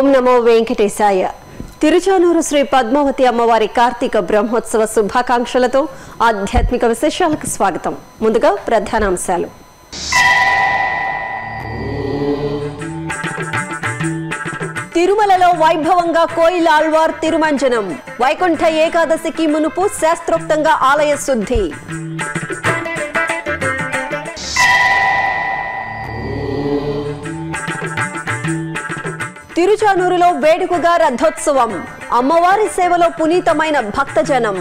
ఓం నమో వెంకటేశాయ తిరుచానూరు శ్రీ పద్మావతి అమ్మవారి కార్తీక బ్రహ్మోత్సవ శుభాకాంక్షలతో ఆధ్యాత్మిక విశేషాలకు స్వాగతం ముందుగా ప్రధానాంశాలు తిరుమలలో వైభవంగా కోయిల్ ఆళ్వార్ తిరుమంజనం వైకుంఠ ఏకాదశికి మునుపు శాస్త్రోక్తంగా ఆలయ శుద్ధి తిరుచానూరులో వేడుకగా రథోత్సవం అమ్మవారి సేవలో పునీతమైన భక్తజనం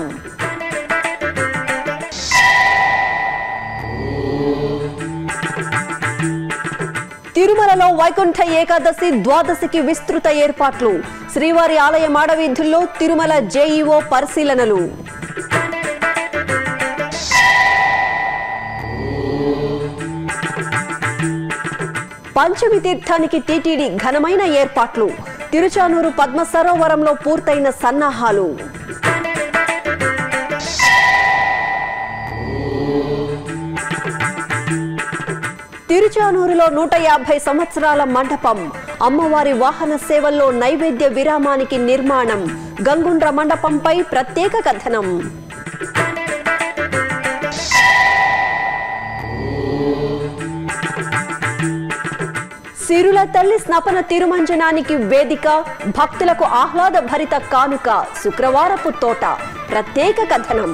తిరుమలలో వైకుంఠ ఏకాదశి ద్వాదశికి విస్తృత ఏర్పాట్లు శ్రీవారి ఆలయ మాడవీధుల్లో తిరుమల జేఈఓ పరిశీలనలు పంచమి తీర్థానికి టీటీడీ ఘనమైన ఏర్పాట్లు తిరుచానూరు పద్మ సరోవరంలో పూర్తయిన సన్నాహాలు తిరుచానూరులో నూట యాభై సంవత్సరాల మండపం అమ్మవారి వాహన సేవల్లో నైవేద్య విరామానికి నిర్మాణం గంగుండ్ర మండపంపై ప్రత్యేక కథనం సిరుల తల్లి స్నపన తిరుమంజనానికి వేదిక భక్తులకు ఆహ్లాద భరిత కానుక శుక్రవారపు తోట ప్రత్యేక కథనం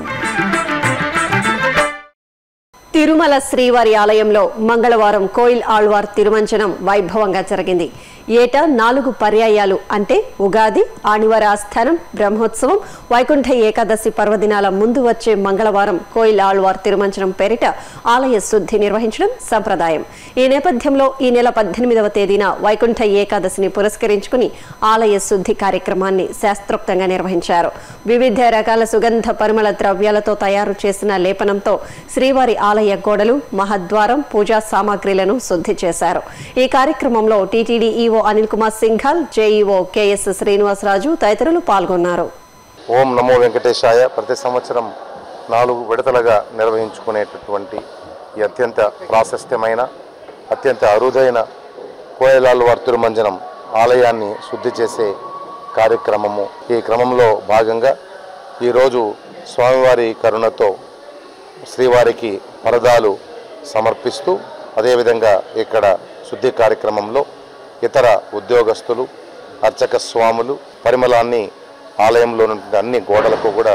తిరుమల శ్రీవారి ఆలయంలో మంగళవారం కోయిల్ ఆళ్వార్ తిరుమంచనం వైభవంగా జరిగింది ఏటా నాలుగు పర్యాయాలు అంటే ఉగాది ఆణివార ఆస్థానం బ్రహ్మోత్సవం వైకుంఠ ఏకాదశి పర్వదినాల ముందు వచ్చే మంగళవారం కోయిల్ ఆళ్వార్ తిరుమంచనం పేరిట ఆలయ శుద్ధి నిర్వహించడం సంప్రదాయం ఈ నేపథ్యంలో ఈ నెల పద్దెనిమిదవ తేదీన వైకుంఠ ఏకాదశిని పురస్కరించుకుని ఆలయ శుద్ధి కార్యక్రమాన్ని శాస్త్రోక్తంగా నిర్వహించారు వివిధ రకాల సుగంధ పరిమళ ద్రవ్యాలతో తయారు చేసిన లేపనంతో శ్రీవారి ఆలయ గోడలు మహద్వారం పూజా సామాగ్రిలను శుద్ధి చేశారు ఈ కార్యక్రమంలో TTD EO Anil Kumar Singhal JEO KS Srinivasaraju తదితరులు పాల్గొన్నారు ఓం నమో వెంకటేశాయ ప్రతి సంవత్సరం నాలుగు విడతలుగా నిర్వహించుకునేటటువంటి ఈ అత్యంత ప్రాశస్త్యమైన అత్యంత అరుదైన కోయలాల్వార్ తిరుమంజనం ఆలయాన్ని శుద్ధి చేసే కార్యక్రమము ఈ క్రమంలో భాగంగా ఈరోజు స్వామివారి కరుణతో శ్రీవారికి పరదాలు సమర్పిస్తూ అదేవిధంగా ఇక్కడ శుద్ధి కార్యక్రమంలో ఇతర ఉద్యోగస్తులు అర్చక స్వాములు పరిమళాన్ని ఆలయంలో ఉన్నటువంటి అన్ని గోడలకు కూడా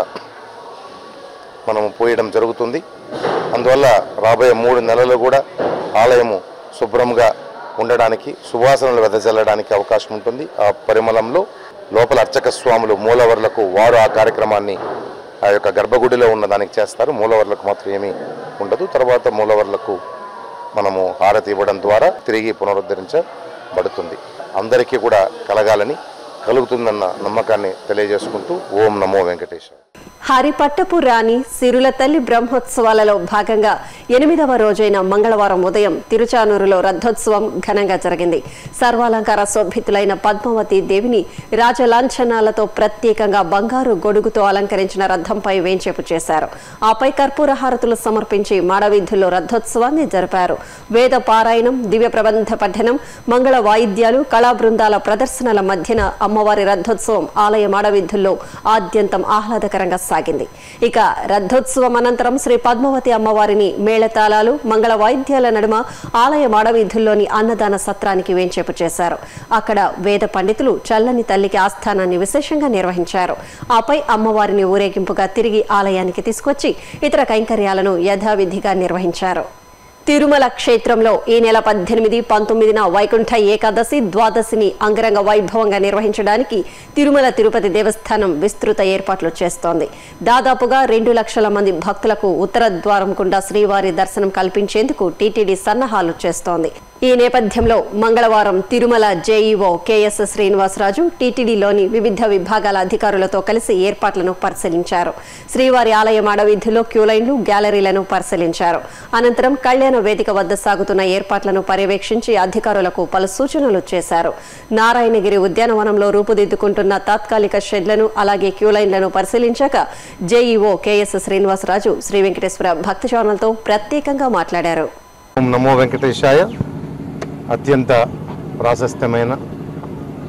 మనము పోయడం జరుగుతుంది అందువల్ల రాబోయే మూడు నెలలు కూడా ఆలయము శుభ్రంగా ఉండడానికి సువాసనలు వెదజల్లడానికి అవకాశం ఉంటుంది ఆ పరిమళంలో లోపల అర్చక స్వాములు మూలవర్లకు వారు ఆ కార్యక్రమాన్ని ఆ యొక్క గర్భగుడిలో ఉన్న దానికి చేస్తారు మూలవర్లకు మాత్రం ఏమీ ఉండదు తర్వాత మూలవర్లకు మనము హారతి ఇవ్వడం ద్వారా తిరిగి పునరుద్ధరించబడుతుంది అందరికీ కూడా కలగాలని కలుగుతుందన్న నమ్మకాన్ని తెలియజేసుకుంటూ ఓం నమో వెంకటేశ్వర హరిపట్టపు రాణి సిరుల తల్లి బ్రహ్మోత్సవాలలో భాగంగా ఎనిమిదవ రోజైన మంగళవారం ఉదయం తిరుచానూరులో రథోత్సవం ఘనంగా జరిగింది సర్వాలంకార శోభితులైన పద్మావతి దేవిని రాజలాంఛనాలతో ప్రత్యేకంగా బంగారు గొడుగుతో అలంకరించిన రథంపై వేంచేపు చేశారు ఆపై కర్పూర హారతులు సమర్పించి మాడవీధుల్లో రథోత్సవాన్ని జరిపారు వేద పారాయణం దివ్య ప్రబంధ పఠనం మంగళ వాయిద్యాలు కళా బృందాల ప్రదర్శనల మధ్యన అమ్మవారి రథోత్సవం ఆలయ మాడవీధుల్లో ఆద్యంతం ఆహ్లాదకరంగా సాగింది ఇక రథోత్సవం అనంతరం శ్రీ పద్మావతి అమ్మవారిని మేళతాళాలు మంగళ వాయిద్యాల నడుమ ఆలయ మాడవీధుల్లోని అన్నదాన సత్రానికి వేంచేపు చేశారు అక్కడ వేద పండితులు చల్లని తల్లికి ఆస్థానాన్ని విశేషంగా నిర్వహించారు ఆపై అమ్మవారిని ఊరేగింపుగా తిరిగి ఆలయానికి తీసుకొచ్చి ఇతర కైంకర్యాలను యథావిధిగా నిర్వహించారు తిరుమల క్షేత్రంలో ఈ నెల పద్దెనిమిది పంతొమ్మిదిన వైకుంఠ ఏకాదశి ద్వాదశిని అంగరంగ వైభవంగా నిర్వహించడానికి తిరుమల తిరుపతి దేవస్థానం విస్తృత ఏర్పాట్లు చేస్తోంది దాదాపుగా రెండు లక్షల మంది భక్తులకు ఉత్తర ద్వారం గుండా శ్రీవారి దర్శనం కల్పించేందుకు టీటీడీ సన్నాహాలు చేస్తోంది ఈ నేపథ్యంలో మంగళవారం తిరుమల జేఈఓ కెఎస్ శ్రీనివాసరాజు టీటీడీలోని వివిధ విభాగాల అధికారులతో కలిసి ఏర్పాట్లను పరిశీలించారు శ్రీవారి ఆలయం అడవిధిలో క్యూలైన్లు గ్యాలరీలను పరిశీలించారు అనంతరం కళ్యాణ వేదిక వద్ద సాగుతున్న ఏర్పాట్లను పర్యవేక్షించి అధికారులకు పలు సూచనలు చేశారు నారాయణగిరి ఉద్యానవనంలో రూపుదిద్దుకుంటున్న తాత్కాలిక షెడ్లను అలాగే క్యూలైన్లను పరిశీలించాక జేఈఓ కెఎస్ శ్రీనివాసరాజు శ్రీ వెంకటేశ్వర భక్తి ఛానల్తో ప్రత్యేకంగా మాట్లాడారు ఓం నమో వెంకటేశాయ అత్యంత ప్రాశస్త్యమైన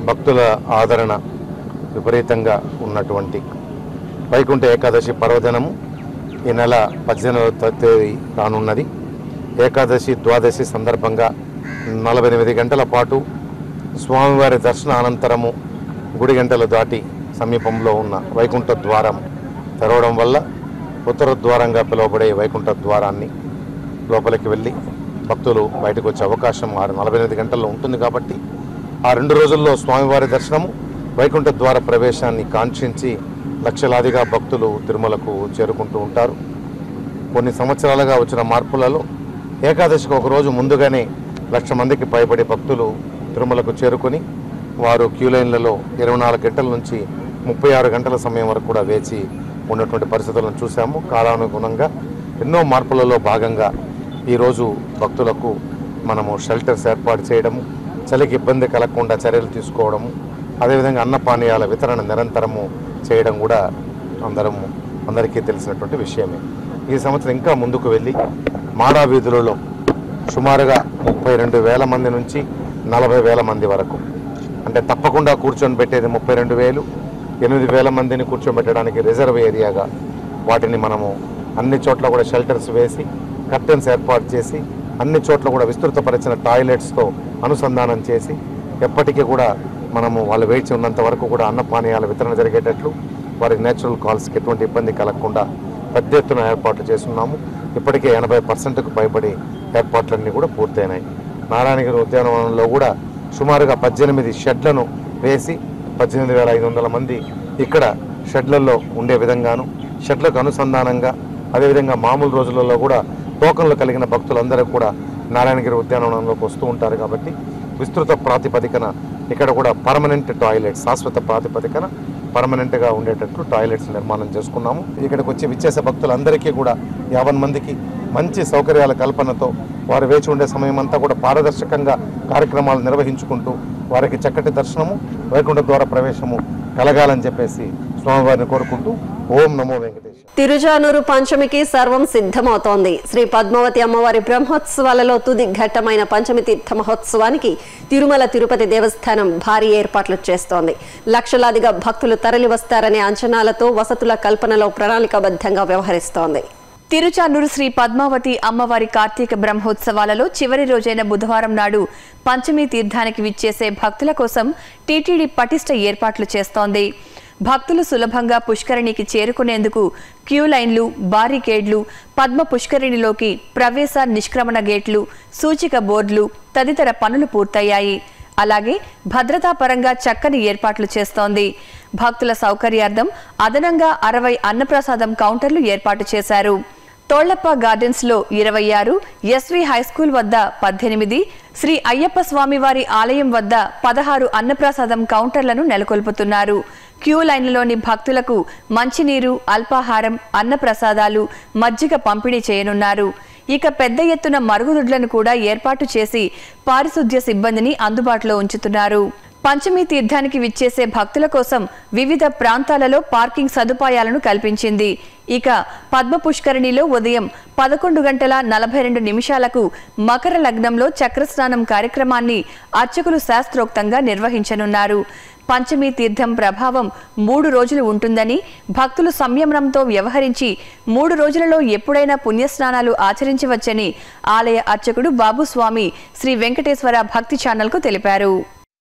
భక్తుల ఆదరణ విపరీతంగా ఉన్నటువంటి వైకుంఠ ఏకాదశి పర్వదినము ఈ నెల పద్దెనిమిదవ తేదీ రానున్నది ఏకాదశి ద్వాదశి సందర్భంగా నలభై ఎనిమిది గంటల పాటు స్వామివారి దర్శన అనంతరము గుడి గంటలు దాటి సమీపంలో ఉన్న వైకుంఠ ద్వారం తెరవడం వల్ల ఉత్తర ద్వారంగా పిలువబడే వైకుంఠ ద్వారాన్ని లోపలికి వెళ్ళి భక్తులు బయటకు వచ్చే అవకాశం ఆరు నలభై ఎనిమిది గంటల్లో ఉంటుంది కాబట్టి ఆ రెండు రోజుల్లో స్వామివారి దర్శనము వైకుంఠ ద్వార ప్రవేశాన్ని కాంక్షించి లక్షలాదిగా భక్తులు తిరుమలకు చేరుకుంటూ ఉంటారు కొన్ని సంవత్సరాలుగా వచ్చిన మార్పులలో ఏకాదశికి ఒక రోజు ముందుగానే లక్ష మందికి పైబడి భక్తులు తిరుమలకు చేరుకొని వారు క్యూ లైన్లలో ఇరవై నాలుగు గంటల నుంచి ముప్పై ఆరు గంటల సమయం వరకు కూడా వేచి ఉన్నటువంటి పరిస్థితులను చూసాము కాలానుగుణంగా ఎన్నో మార్పులలో భాగంగా ఈరోజు భక్తులకు మనము షెల్టర్స్ ఏర్పాటు చేయడము చలికి ఇబ్బంది కలగకుండా చర్యలు తీసుకోవడము అదేవిధంగా అన్నపానీయాల వితరణ నిరంతరము చేయడం కూడా అందరము అందరికీ తెలిసినటువంటి విషయమే ఈ సంవత్సరం ఇంకా ముందుకు వెళ్ళి మాడా వీధులలో సుమారుగా ముప్పై రెండు వేల మంది నుంచి నలభై వేల మంది వరకు అంటే తప్పకుండా కూర్చొని పెట్టేది ముప్పై రెండు వేలు ఎనిమిది వేల మందిని కూర్చోబెట్టడానికి రిజర్వ్ ఏరియాగా వాటిని మనము అన్ని చోట్ల కూడా షెల్టర్స్ వేసి కర్టెన్స్ ఏర్పాటు చేసి అన్ని చోట్ల కూడా విస్తృతపరిచిన టాయిలెట్స్తో అనుసంధానం చేసి ఎప్పటికీ కూడా మనము వాళ్ళు వేచి ఉన్నంత వరకు కూడా అన్నపానీయాల వితరణ జరిగేటట్లు వారి నేచురల్ కాల్స్కి ఎటువంటి ఇబ్బంది కలగకుండా పెద్ద ఎత్తున ఏర్పాట్లు చేస్తున్నాము ఇప్పటికే ఎనభై పర్సెంట్కు పైబడి ఏర్పాట్లన్నీ కూడా పూర్తయినాయి నారాయణగిరి ఉద్యానవనంలో కూడా సుమారుగా పద్దెనిమిది షెడ్లను వేసి పద్దెనిమిది వేల ఐదు వందల మంది ఇక్కడ షెడ్లలో ఉండే విధంగాను షెడ్లకు అనుసంధానంగా అదేవిధంగా మామూలు రోజులలో కూడా టోకన్లు కలిగిన భక్తులందరూ కూడా నారాయణగిరి ఉద్యానవనంలోకి వస్తూ ఉంటారు కాబట్టి విస్తృత ప్రాతిపదికన ఇక్కడ కూడా పర్మనెంట్ టాయిలెట్ శాశ్వత ప్రాతిపదికన పర్మనెంట్గా ఉండేటట్లు టాయిలెట్స్ నిర్మాణం చేసుకున్నాము ఇక్కడికి వచ్చి విచ్చేసే భక్తులందరికీ కూడా యాభై మందికి మంచి సౌకర్యాల కల్పనతో వారు వేచి ఉండే సమయం అంతా కూడా పారదర్శకంగా కార్యక్రమాలు నిర్వహించుకుంటూ వారికి చక్కటి దర్శనము వైకుంఠ ద్వార ప్రవేశము కలగాలని చెప్పేసి స్వామివారిని కోరుకుంటూ ఓం నమో వెంకటేశ్వర తిరుజానూరు పంచమికి సర్వం సిద్ధమవుతోంది శ్రీ పద్మావతి అమ్మవారి బ్రహ్మోత్సవాలలో తుది ఘట్టమైన పంచమి తీర్థ మహోత్సవానికి తిరుమల తిరుపతి దేవస్థానం భారీ ఏర్పాట్లు చేస్తోంది లక్షలాదిగా భక్తులు తరలి వస్తారనే అంచనాలతో వసతుల కల్పనలో ప్రణాళికాబద్ధంగా వ్యవహరిస్తోంది తిరుచానూరు శ్రీ పద్మావతి అమ్మవారి కార్తీక బ్రహ్మోత్సవాలలో చివరి రోజైన బుధవారం నాడు పంచమి తీర్థానికి విచ్చేసే భక్తుల కోసం టీటీడీ పటిష్ట ఏర్పాట్లు చేస్తోంది భక్తులు సులభంగా పుష్కరిణికి చేరుకునేందుకు క్యూ లైన్లు బారికేడ్లు పద్మ పుష్కరిణిలోకి ప్రవేశ నిష్క్రమణ గేట్లు సూచిక బోర్డులు తదితర పనులు పూర్తయ్యాయి అలాగే భద్రతా పరంగా చక్కని ఏర్పాట్లు చేస్తోంది భక్తుల సౌకర్యార్థం అదనంగా అరవై అన్నప్రసాదం కౌంటర్లు ఏర్పాటు చేశారు తోళ్లప్ప గార్డెన్స్ లో ఇరవై ఆరు ఎస్వి హైస్కూల్ వద్ద పద్దెనిమిది శ్రీ అయ్యప్ప స్వామివారి ఆలయం వద్ద పదహారు అన్నప్రసాదం కౌంటర్లను నెలకొల్పుతున్నారు క్యూ లైన్లలోని భక్తులకు మంచినీరు అల్పాహారం అన్నప్రసాదాలు మజ్జిగ పంపిణీ చేయనున్నారు ఇక పెద్ద ఎత్తున మరుగుదొడ్లను కూడా ఏర్పాటు చేసి పారిశుద్ధ్య సిబ్బందిని అందుబాటులో ఉంచుతున్నారు పంచమి తీర్థానికి విచ్చేసే భక్తుల కోసం వివిధ ప్రాంతాలలో పార్కింగ్ సదుపాయాలను కల్పించింది ఇక పద్మ పుష్కరిణిలో ఉదయం పదకొండు గంటల నలభై రెండు నిమిషాలకు మకర లగ్నంలో చక్రస్నానం కార్యక్రమాన్ని అర్చకులు శాస్త్రోక్తంగా నిర్వహించనున్నారు పంచమి తీర్థం ప్రభావం మూడు రోజులు ఉంటుందని భక్తులు సంయమనంతో వ్యవహరించి మూడు రోజులలో ఎప్పుడైనా పుణ్యస్నానాలు ఆచరించవచ్చని ఆలయ అర్చకుడు బాబుస్వామి శ్రీ వెంకటేశ్వర భక్తి ఛానల్కు తెలిపారు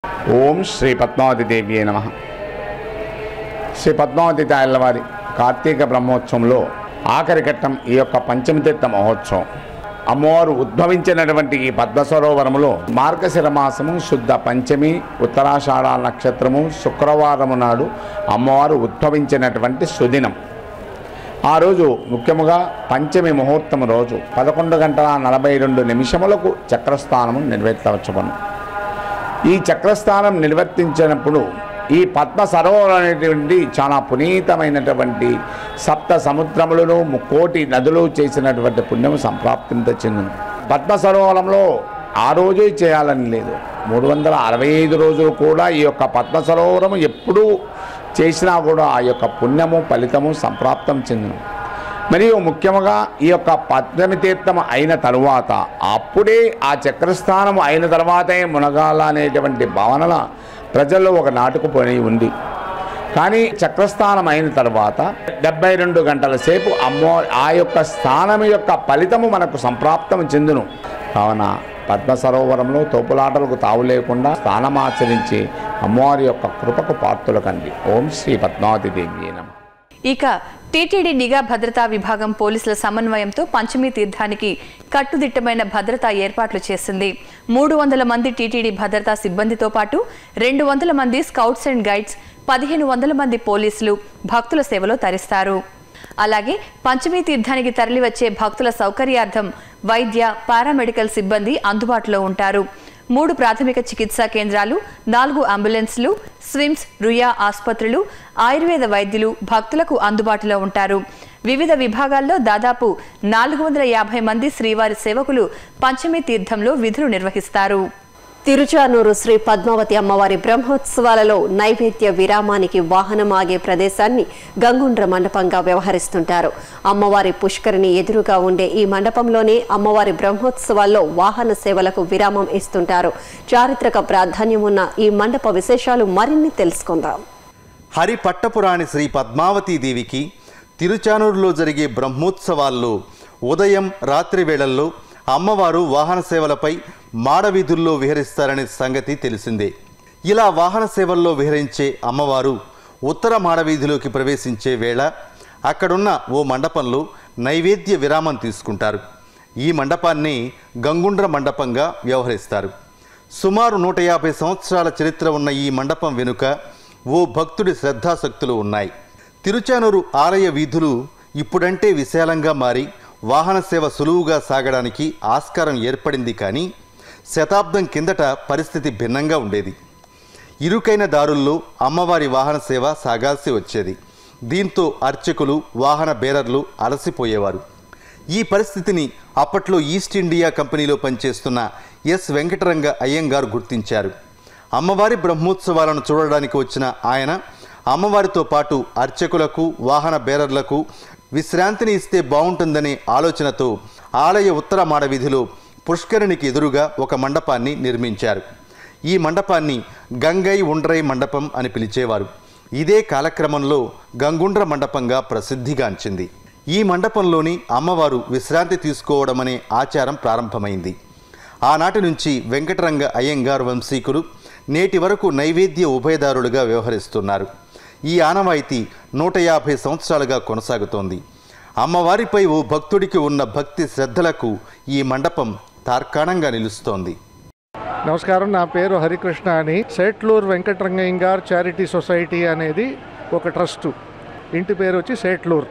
ఓం శ్రీ పద్మావతి దేవి నమ శ్రీ పద్మావతి తాయల వారి కార్తీక బ్రహ్మోత్సవంలో ఆఖరి ఘట్టం ఈ యొక్క పంచమతీర్థ మహోత్సవం అమ్మవారు ఉద్భవించినటువంటి ఈ పద్మసరోవరములో మార్గశిర మాసము శుద్ధ పంచమి ఉత్తరాషాఢ నక్షత్రము శుక్రవారము నాడు అమ్మవారు ఉద్భవించినటువంటి సుదినం ఆ రోజు ముఖ్యముగా పంచమి ముహూర్తం రోజు పదకొండు గంటల నలభై రెండు నిమిషములకు చక్రస్థానము నిర్వర్తించబను ఈ చక్రస్థానం నిర్వర్తించినప్పుడు ఈ పద్మ సరోవరం అనేటువంటి చాలా పునీతమైనటువంటి సప్త సముద్రములను ముక్కోటి నదులు చేసినటువంటి పుణ్యము సంప్రాప్తింత చెందును పద్మ సరోవరంలో ఆ రోజే చేయాలని లేదు మూడు వందల అరవై ఐదు రోజులు కూడా ఈ యొక్క పద్మ సరోవరము ఎప్పుడూ చేసినా కూడా ఆ యొక్క పుణ్యము ఫలితము సంప్రాప్తం చెందును మరియు ముఖ్యంగా ఈ యొక్క పద్మమి తీర్థం అయిన తరువాత అప్పుడే ఆ చక్రస్థానం అయిన తర్వాతే మునగాల అనేటువంటి భావనల ప్రజల్లో ఒక నాటుకుపోయి ఉంది కానీ చక్రస్థానం అయిన తర్వాత డెబ్బై రెండు గంటల సేపు అమ్మో ఆ యొక్క స్థానం యొక్క ఫలితము మనకు సంప్రాప్తం చెందును కావున పద్మ సరోవరంలో తోపులాటలకు తావు లేకుండా స్నానమాచరించి అమ్మవారి యొక్క కృపకు పాత్రుల కండి ఓం శ్రీ పద్మావతి దేవి నమ ఇక టీటీడీ నిఘా భద్రతా విభాగం పోలీసుల సమన్వయంతో పంచమి తీర్థానికి కట్టుదిట్టమైన భద్రతా ఏర్పాట్లు చేసింది మూడు వందల మంది టీటీడీ భద్రతా సిబ్బందితో పాటు రెండు వందల మంది స్కౌట్స్ అండ్ గైడ్స్ పదిహేను వందల మంది పోలీసులు భక్తుల సేవలో తరిస్తారు అలాగే పంచమి తీర్థానికి తరలివచ్చే భక్తుల సౌకర్యార్థం వైద్య పారామెడికల్ సిబ్బంది అందుబాటులో ఉంటారు మూడు ప్రాథమిక చికిత్సా కేంద్రాలు నాలుగు అంబులెన్స్లు స్విమ్స్ రుయా ఆసుపత్రులు ఆయుర్వేద వైద్యులు భక్తులకు అందుబాటులో ఉంటారు వివిధ విభాగాల్లో దాదాపు నాలుగు వందల యాభై మంది శ్రీవారి సేవకులు పంచమి తీర్థంలో విధులు నిర్వహిస్తారు తిరుచానూరు శ్రీ పద్మావతి అమ్మవారి బ్రహ్మోత్సవాలలో నైవేద్య విరామానికి వాహనం ఆగే ప్రదేశాన్ని గంగుండ్ర మండపంగా వ్యవహరిస్తుంటారు అమ్మవారి పుష్కరిణి ఎదురుగా ఉండే ఈ మండపంలోనే అమ్మవారి బ్రహ్మోత్సవాల్లో వాహన సేవలకు విరామం ఇస్తుంటారు చారిత్రక ప్రాధాన్యం ఉన్న ఈ మండప విశేషాలు మరిన్ని తెలుసుకుందాం హరి పట్టపురాణి శ్రీ పద్మావతీదేవికి తిరుచానూరులో జరిగే బ్రహ్మోత్సవాల్లో ఉదయం రాత్రి వేళల్లో అమ్మవారు వాహన సేవలపై మాడవీధుల్లో విహరిస్తారనే సంగతి తెలిసిందే ఇలా వాహన సేవల్లో విహరించే అమ్మవారు ఉత్తర మాడవీధిలోకి ప్రవేశించే వేళ అక్కడున్న ఓ మండపంలో నైవేద్య విరామం తీసుకుంటారు ఈ మండపాన్ని గంగుండ్ర మండపంగా వ్యవహరిస్తారు సుమారు నూట యాభై సంవత్సరాల చరిత్ర ఉన్న ఈ మండపం వెనుక ఓ భక్తుడి శ్రద్ధాశక్తులు ఉన్నాయి తిరుచానూరు ఆలయ వీధులు ఇప్పుడంటే విశాలంగా మారి వాహన సేవ సులువుగా సాగడానికి ఆస్కారం ఏర్పడింది కానీ శతాబ్దం కిందట పరిస్థితి భిన్నంగా ఉండేది ఇరుకైన దారుల్లో అమ్మవారి వాహన సేవ సాగాల్సి వచ్చేది దీంతో అర్చకులు వాహన బేరర్లు అలసిపోయేవారు ఈ పరిస్థితిని అప్పట్లో ఈస్ట్ ఇండియా కంపెనీలో పనిచేస్తున్న ఎస్ వెంకటరంగ అయ్యంగారు గుర్తించారు అమ్మవారి బ్రహ్మోత్సవాలను చూడడానికి వచ్చిన ఆయన అమ్మవారితో పాటు అర్చకులకు వాహన బేరర్లకు విశ్రాంతిని ఇస్తే బాగుంటుందనే ఆలోచనతో ఆలయ ఉత్తర మాడ వీధిలో పుష్కరిణికి ఎదురుగా ఒక మండపాన్ని నిర్మించారు ఈ మండపాన్ని గంగై ఉండ్రై మండపం అని పిలిచేవారు ఇదే కాలక్రమంలో గంగుండ్ర మండపంగా ప్రసిద్ధిగాంచింది ఈ మండపంలోని అమ్మవారు విశ్రాంతి తీసుకోవడం అనే ఆచారం ప్రారంభమైంది ఆనాటి నుంచి వెంకటరంగ అయ్యంగార్ వంశీకులు నేటి వరకు నైవేద్య ఉభయదారులుగా వ్యవహరిస్తున్నారు ఈ ఆనవాయితీ నూట యాభై సంవత్సరాలుగా కొనసాగుతోంది అమ్మవారిపై ఓ భక్తుడికి ఉన్న భక్తి శ్రద్ధలకు ఈ మండపం తార్కాణంగా నిలుస్తోంది నమస్కారం నా పేరు హరికృష్ణ అని సేట్లూర్ వెంకటరంగయ్యంగార్ చారిటీ సొసైటీ అనేది ఒక ట్రస్టు ఇంటి పేరు వచ్చి సేట్లూర్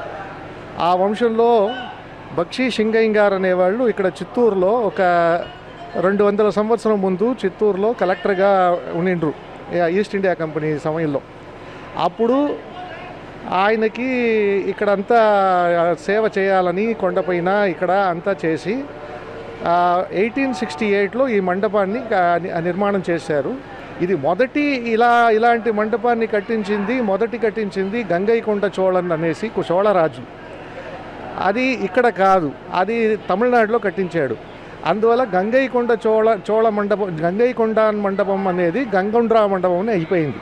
ఆ వంశంలో బక్షీ సింగయ్యంగార్ అనేవాళ్ళు ఇక్కడ చిత్తూరులో ఒక రెండు వందల సంవత్సరం ముందు చిత్తూరులో కలెక్టర్గా ఉండిండ్రు ఈ- ఈస్ట్ ఇండియా కంపెనీ సమయంలో అప్పుడు ఆయనకి ఇక్కడంతా సేవ చేయాలని కొండపైన ఇక్కడ అంతా చేసి ఎయిటీన్ సిక్స్టీ ఎయిట్లో ఈ మండపాన్ని క- ని- నిర్మాణం చేశారు ఇది మొదటి ఇలా ఇలాంటి మండపాన్ని కట్టించింది మొదటి కట్టించింది గంగైకొండ చోళన్ అనేసి కు- చోళరాజు అది ఇక్కడ కాదు అది తమిళనాడులో కట్టించాడు అందువల్ల గంగైకొండ చోళ చోళ మండపం గంగైకొండ మండపం అనేది గంగుండ్రా మండపం అని అయిపోయింది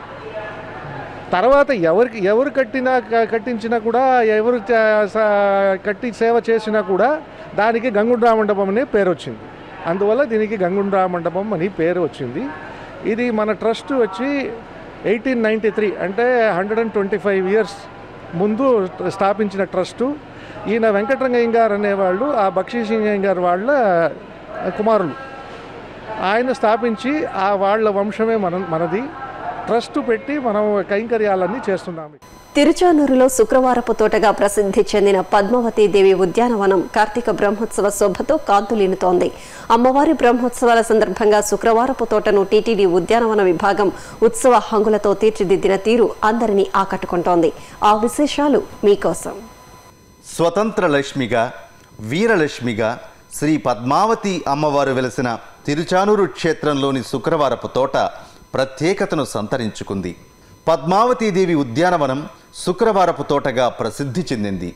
తర్వాత ఎవరికి ఎవరు కట్టినా క- కట్టించినా కూడా ఎవరు చ- స- కట్టి సేవ చేసినా కూడా దానికి గంగుండ్రా మండపం అనే పేరు వచ్చింది అందువల్ల దీనికి గంగుండ్రా మండపం అని పేరు వచ్చింది ఇది మన ట్రస్ట్ వచ్చి ఎయిటీన్ నైంటీ త్రీ అంటే hundred and twenty five years ముందు స్థాపించిన ట్రస్టు ఈయన వెంకటరంగయ్య గారు అనేవాళ్ళు ఆ బక్షీ సింగయ్య గారు వాళ్ళ కుమారులు ఆయన స్థాపించి ఆ వాళ్ళ వంశమే మన మనది ట్రస్ట్ పెట్టి మనం కైంకర్యాలన్నీ చేస్తున్నాము తిరుచానూరులో శుక్రవారపు తోటగా ప్రసిద్ధి చెందిన పద్మావతి దేవి ఉద్యానవనం కార్తీక బ్రహ్మోత్సవ శోభతో కాంతులీనుతోంది అమ్మవారి బ్రహ్మోత్సవాల సందర్భంగా శుక్రవారపు తోటను టీటీడీ ఉద్యానవన విభాగం ఉత్సవ హంగులతో తీర్చిదిద్దిన తీరు అందరినీ ఆకట్టుకుంటోంది ఆ విశేషాలు మీకోసం స్వతంత్ర లక్ష్మిగా వీరలక్ష్మిగా శ్రీ పద్మావతి అమ్మవారు వెలసిన తిరుచానూరు క్షేత్రంలోని శుక్రవారపు తోట ప్రత్యేకతను సంతరించుకుంది పద్మావతీదేవి ఉద్యానవనం శుక్రవారపు తోటగా ప్రసిద్ధి చెందింది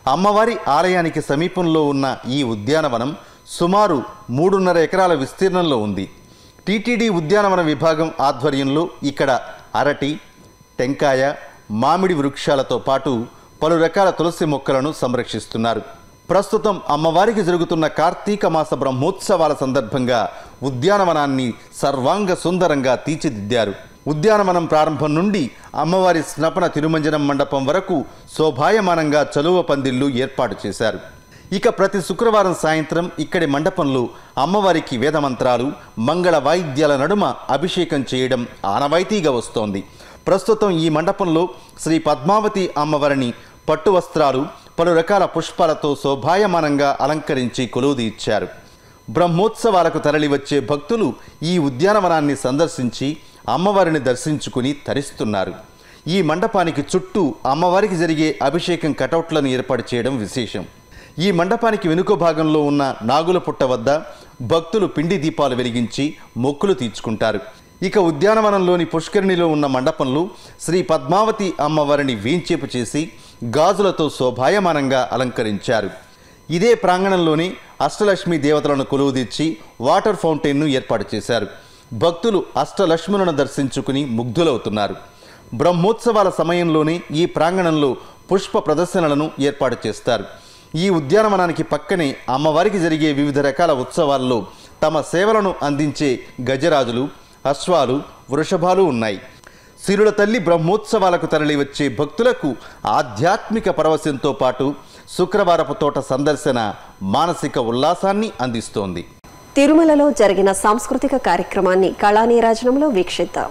అమ్మవారి ఆలయానికి సమీపంలో ఉన్న ఈ ఉద్యానవనం సుమారు మూడున్నర ఎకరాల విస్తీర్ణంలో ఉంది టీటీడీ ఉద్యానవన విభాగం ఆధ్వర్యంలో ఇక్కడ అరటి టెంకాయ మామిడి వృక్షాలతో పాటు పలు రకాల తులసి మొక్కలను సంరక్షిస్తున్నారు ప్రస్తుతం అమ్మవారికి జరుగుతున్న కార్తీక మాస బ్రహ్మోత్సవాల సందర్భంగా ఉద్యానవనాన్ని సర్వాంగ సుందరంగా తీర్చిదిద్దారు ఉద్యానవనం ప్రారంభం నుండి అమ్మవారి స్నపన తిరుమంజనం మండపం వరకు శోభాయమానంగా చలువ పందిళ్లు ఏర్పాటు చేశారు ఇక ప్రతి శుక్రవారం సాయంత్రం ఇక్కడి మండపంలో అమ్మవారికి వేదమంత్రాలు మంగళ వాయిద్యాల నడుమ అభిషేకం చేయడం ఆనవాయితీగా వస్తోంది ప్రస్తుతం ఈ మండపంలో శ్రీ పద్మావతి అమ్మవారిని పట్టు వస్త్రాలు పలు రకాల పుష్పాలతో శోభాయమానంగా అలంకరించి కొలువుది ఇచ్చారు బ్రహ్మోత్సవాలకు తరలివచ్చే భక్తులు ఈ ఉద్యానవనాన్ని సందర్శించి అమ్మవారిని దర్శించుకుని తరిస్తున్నారు ఈ మండపానికి చుట్టూ అమ్మవారికి జరిగే అభిషేకం కటౌట్లను ఏర్పాటు చేయడం విశేషం ఈ మండపానికి వెనుక భాగంలో ఉన్న నాగుల పుట్ట వద్ద భక్తులు పిండి దీపాలు వెలిగించి మొక్కులు తీర్చుకుంటారు ఇక ఉద్యానవనంలోని పుష్కరిణిలో ఉన్న మండపంలో శ్రీ పద్మావతి అమ్మవారిని వేంచేపు చేసి గాజులతో శోభాయమానంగా అలంకరించారు ఇదే ప్రాంగణంలోనే అష్టలక్ష్మి దేవతలను కొలువుదీర్చి వాటర్ ఫౌంటైన్ను ఏర్పాటు చేశారు భక్తులు అష్టలక్ష్ములను దర్శించుకుని ముగ్ధులవుతున్నారు బ్రహ్మోత్సవాల సమయంలోనే ఈ ప్రాంగణంలో పుష్ప ప్రదర్శనలను ఏర్పాటు చేస్తారు ఈ ఉద్యానవనానికి పక్కనే అమ్మవారికి జరిగే వివిధ రకాల ఉత్సవాల్లో తమ సేవలను అందించే గజరాజులు అశ్వాలు వృషభాలు ఉన్నాయి సిరుల తల్లి బ్రహ్మోత్సవాలకు తరలివచ్చే భక్తులకు ఆధ్యాత్మిక పరవశంతో పాటు శుక్రవారపు తోట సందర్శన మానసిక ఉల్లాసాన్ని అందిస్తోంది తిరుమలలో జరిగిన సాంస్కృతిక కార్యక్రమాన్ని కళానీరాజనంలో వీక్షిద్దాం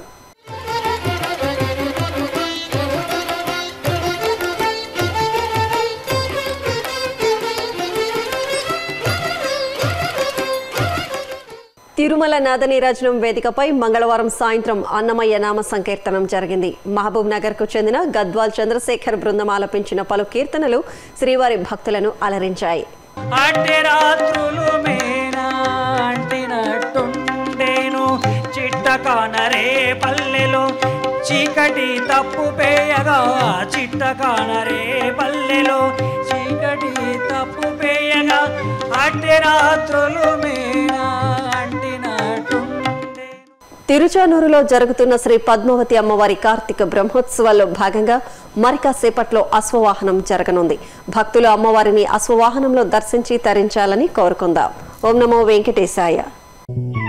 తిరుమల నాద నీరాజనం వేదికపై మంగళవారం సాయంత్రం అన్నమయ్య నామ సంకీర్తనం జరిగింది మహబూబ్ నగర్ కు చెందిన గద్వాల్ చంద్రశేఖర్ బృందం ఆలపించిన పలు కీర్తనలు శ్రీవారి భక్తులను అలరించాయి అడ్డరాత్రులు మేనా అంటినట్టుండేను చిట్టకానరే పల్లెలో చీకటి తప్పు పేయగా చిట్టకానరే పల్లెలో చీకటి తప్పు పేయగా అడ్డరాత్రులు మేనా అంటినట్టుండేను తిరుచానూరులో జరుగుతున్న శ్రీ పద్మావతి అమ్మవారి కార్తీక బ్రహ్మోత్సవాల్లో భాగంగా మరికాసేపట్లో అశ్వవాహనం జరగనుంది భక్తులు అమ్మవారిని అశ్వవాహనంలో దర్శించి తరించాలని కోరుకుందాం ఓం నమో వెంకటేశాయ